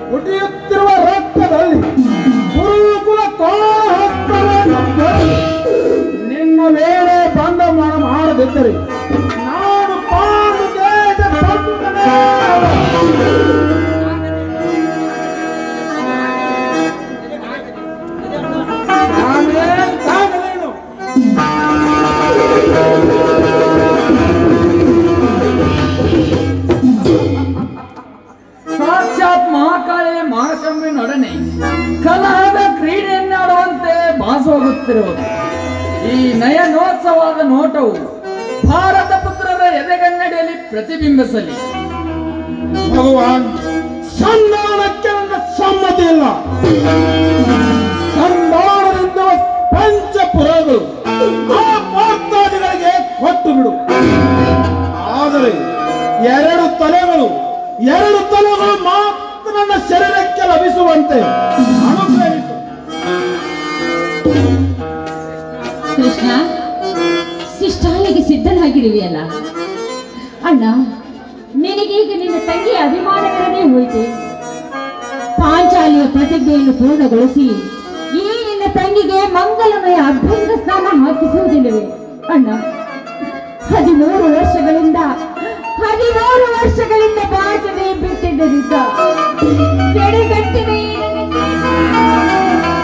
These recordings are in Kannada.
ಕುಟಿಯುತ್ತಿರುವ ರಕ್ತದಲ್ಲಿ ಗುರುಕುಲ ಕಾಳಹಸ್ತವನ್ನು ತೊರೆದು ನಿನ್ನ ವೇಳೆ ಬಂದ ಮಾಡ ಮಾಡದಿದ್ದರೆ ನಾನು ಪಾಂಡು ದೇಶ ಸಂತನೇ ಅಲ್ಲ. ನಾನೇನ್ ತಾಗಲೇನು ಸಾಕ್ಷಾತ್ ಮಹಾಕಾಳಿಯ ಮಹಾಶಂಬಿನೊಡನೆ ಕಲಹದ ಕ್ರೀಡೆಯನ್ನಾಡುವಂತೆ ಭಾಸವಾಗುತ್ತಿರುವುದು ಈ ನಯನೋತ್ಸವದ ನೋಟವು ಭಾರತ ಪುತ್ರರ ಎದೆಗನ್ನಡಿಯಲ್ಲಿ ಪ್ರತಿಬಿಂಬಿಸಲಿ ಭಗವಾನ್ ಸಂಧಾನಕ್ಕೆ ನನ್ನ ಸಮ್ಮತಿ ಇಲ್ಲ ಸಂಧಾನದಿಂದ ಪಂಚಪುರಗಳು ಆ ಭಕ್ತಾದಿಗಳಿಗೆ ಕೊಟ್ಟು ಬಿಡು ಆದರೆ ಎರಡು ತಲೆಗಳು ಎರಡು ತಲೆಗಳು ಮಾತ್ರ ನನ್ನ ಶರೀರಕ್ಕೆ ಲಭಿಸುವಂತೆ ಅನುಗ್ರಹಿಸು ಕೃಷ್ಣ ಶಿಷ್ಟಾಲಿಗೆ ಸಿದ್ಧನಾಗಿರುವೆಯಲ್ಲ ಅಣ್ಣ ನಿನಗೀಗ ನಿನ್ನ ತಂಗಿಯ ಅಭಿಮಾನವಿರದೇ ಹೋಯಿತು ಪಾಂಚಾಲಿಯ ಪ್ರತಿಜ್ಞೆಯನ್ನು ಪೂರ್ಣಗೊಳಿಸಿ ಈ ನಿನ್ನ ತಂಗಿಗೆ ಮಂಗಲಮಯ ಅಭ್ಯಂಗ ಸ್ನಾನ ಹಾಕಿಸುವುದಿಲ್ಲವೇ ಅಣ್ಣ ಹದಿಮೂರು ವರ್ಷಗಳಿಂದ ಹದಿಮೂರು ವರ್ಷಗಳಿಂದ ಬಾಚನೆ ಬಿಟ್ಟಿದ್ದರಿಂದ ಜಡಿಗಟ್ಟಿದೆ ಈ ನಿನ್ನ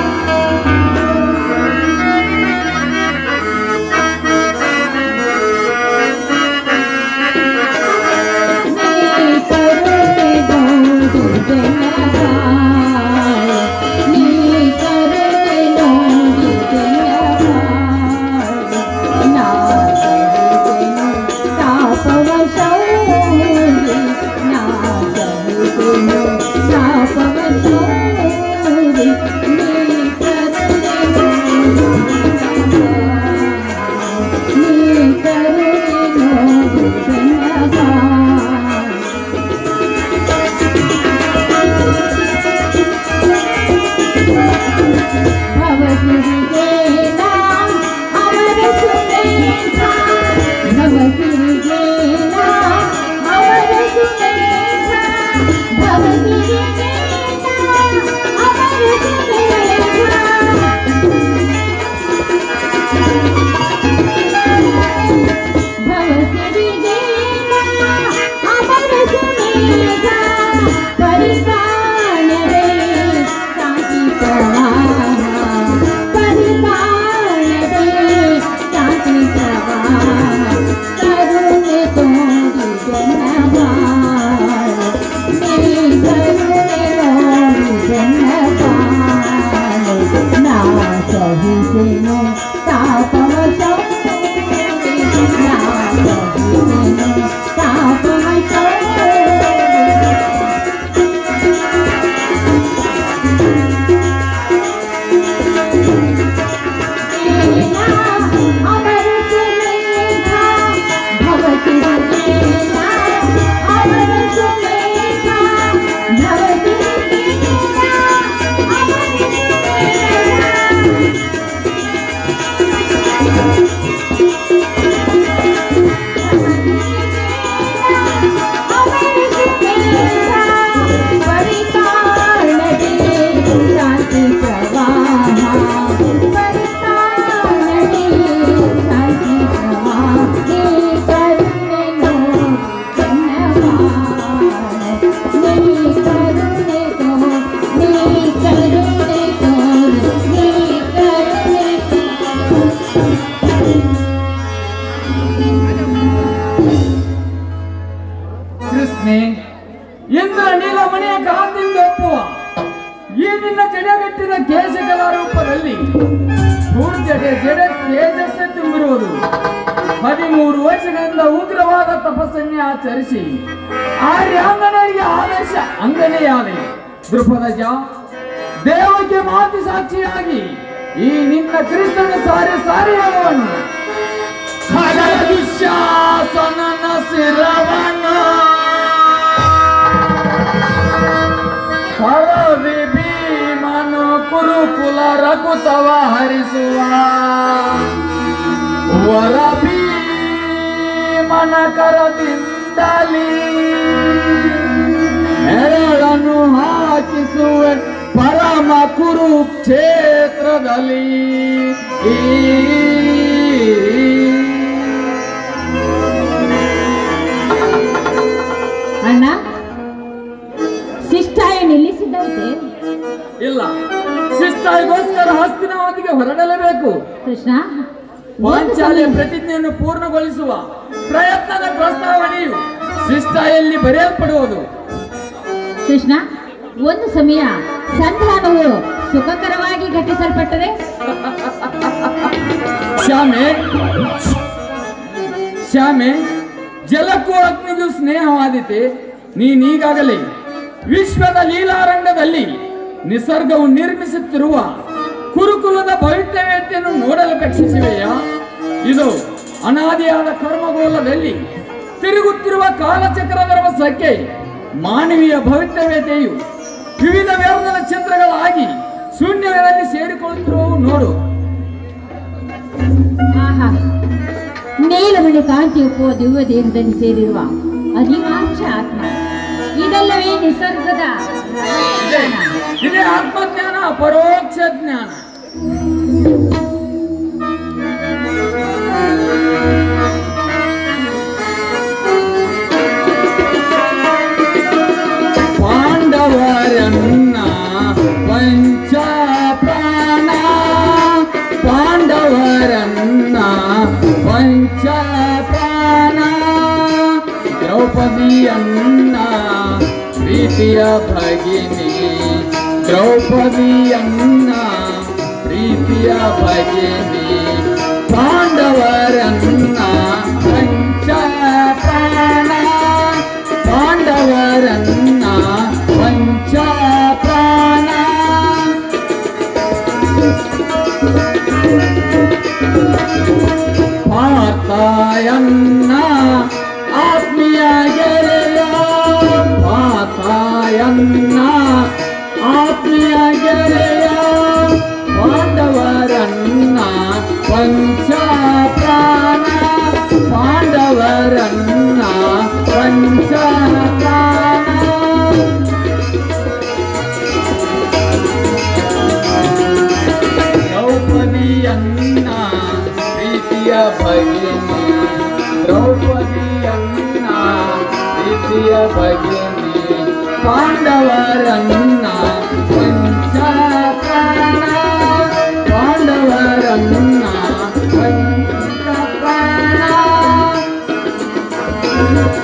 ಕೃಷ್ಣೆ ಇಂದ್ರ ನೀಲಮಣಿಯ ಕಾಂತಿಯಿಂದ ಒಪ್ಪುವ ಈ ನಿನ್ನ ಜಡಗಟ್ಟಿನ ಕೇಶಕಲ ರೂಪದಲ್ಲಿ ಸೂರ್ಯಗೆ ಜಡ ತೇಜಸ್ಸೆ ತುಂಬಿರುವುದು ಹದಿಮೂರು ವರ್ಷಗಳಿಂದ ಉಗ್ರವಾದ ತಪಸ್ಸನ್ನೇ ಆಚರಿಸಿ ಆರ್ಯಾಂಗನರಿಗೆ ಆದರ್ಶ ಅಂಗನೆಯಾದೆ ದೃಪದಜ ದೇವಕ್ಕೆ ಮಾತಿ ಸಾಕ್ಷಿಯಾಗಿ ಈ ನಿನ್ನ ಕೃಷ್ಣನ ಸಾರಿ ಸಾರಿ ಹೇಳುವನು ಖಗರ ದುಶ್ಯಾಸನನ ಶಿರವನ್ನು ಹರವಿ ಭೀಮನು ಕುರುಕುಲ ರಘುತವ ಹರಿಸುವ ವರ ಭೀಮನ ಕರದಿಂದಲೀ ಹೆರಳನ್ನು ಹಾಕಿಸುವೆ ಪರಮ ಕುರುಕ್ಷೇತ್ರದಲ್ಲಿ ಅಣ್ಣ ಶಿಷ್ಟಾಯ ನಿಲ್ಲಿಸಿದ್ದೈತೆ ಇಲ್ಲ ಶಿಷ್ಟಾಯಿಗೋಸ್ಕರ ಹಸ್ತಿನವಧಿಗೆ ಹೊರಡಲೇಬೇಕು ಕೃಷ್ಣ ಒಂದು ಪಾಂಚಾಲಿಯ ಸಮಯ- ಪ್ರತಿಜ್ಞೆಯನ್ನು ಪೂರ್ಣಗೊಳಿಸುವ ಪ್ರಯತ್ನದ ಪ್ರಸ್ತಾವನೆಯು ಶಿಷ್ಟಾಯಲ್ಲಿ ಬರೆಯಲ್ಪಡುವುದು ಕೃಷ್ಣ ಒಂದು ಸಮಯ ಸಂಧಾನವು ಸುಖಕರವಾಗಿ ಘಟಿಸಲ್ಪಟ್ಟರೆ ಶ್ಯಾಮೆ ಶ್ಯಾಮೆ ಜಲಕ್ಕೂ ಅಗ್ನಿಗೂ ಸ್ನೇಹವಾದಿತೆ ನೀನೀಗಾಗಲೇ ವಿಶ್ವದ ಲೀಲಾರಂಗದಲ್ಲಿ ನಿಸರ್ಗವು ನಿರ್ಮಿಸುತ್ತಿರುವ ಕುರುಕುಲದ ಭವಿಷ್ಯವೇತ್ತೆಯನ್ನು ನೋಡಲಪೇಕ್ಷಿಸಿವೆಯಾ ಇದು ಅನಾದಿಯಾದ ಕರ್ಮಗೋಲದಲ್ಲಿ ತಿರುಗುತ್ತಿರುವ ಕಾಲಚಕ್ರದ ರಭಸಕ್ಕೆ ಮಾನವೀಯ ಭವಿಷ್ಯವೇತೆಯು ವಿವಿಧ ವ್ಯವಹಾರದ ಚಿತ್ರಗಳಾಗಿ ಶೂನ್ಯಗಳಲ್ಲಿ ಸೇರಿಕೊಳ್ಳುತ್ತಿರುವವು ನೋಡು ಆಹಾ ನೀಲಮಣಿ ಕಾಂತಿ ಒಪ್ಪುವ ದಿವ್ಯ ದೇಹದಲ್ಲಿ ಸೇರಿರುವ ಅಧಿಕಾಂಶ ಆತ್ಮ ಇದೆಲ್ಲವೇ ನಿಸರ್ಗದ ಇದೇ ಇದೇ ಆತ್ಮಜ್ಞಾನ ಪರೋಕ್ಷ ಜ್ಞಾನ ಪಾಂಡವರನ್ನ ಪಂಚ ಪ್ರಾಣ ಪಾಂಡವರನ್ನ ಪಂಚ ಪ್ರಾಣ ದ್ರೌಪದಿಯನ್ನ ಪ್ರೀತಿಯ ಭಗಿನಿ ದ್ರೌಪದಿಯನ್ನ ಪ್ರೀತಿಯ ಭಗಿನಿ ಪಾಂಡವರನ್ನ ಪಂಚ ಪ್ರಾಣ ಪಾಂಡವರನ್ನ ಪಂಚ ಪ್ರಾಣ ಪಾತಾಯನ್ನ ಆತ್ಮೀಯ ಗೆಳೆಯ ಪಾತಾಯನ್ನ ಆತ್ಮೀಯ ಗೆಳೆಯ ಪಾಂಡವರನ್ನ ಪಂಚ ಪ್ರಾಣ ಪಾಂಡವರನ್ನ ಪಂಚ ಪ್ರಾಣ ದ್ರೌಪದಿಯನ್ನ ಪ್ರೀತಿಯ ಭಗಿನಿ ದ್ರೌಪದಿಯನ್ನ ಪ್ರೀತಿಯ ಭಗಿನಿ ಪಾಂಡವರನ್ನ ಪಂಚ ಪ್ರಾಣ ಪಾಂಡವರನ್ನ ಪಂಚ ಪ್ರಾಣ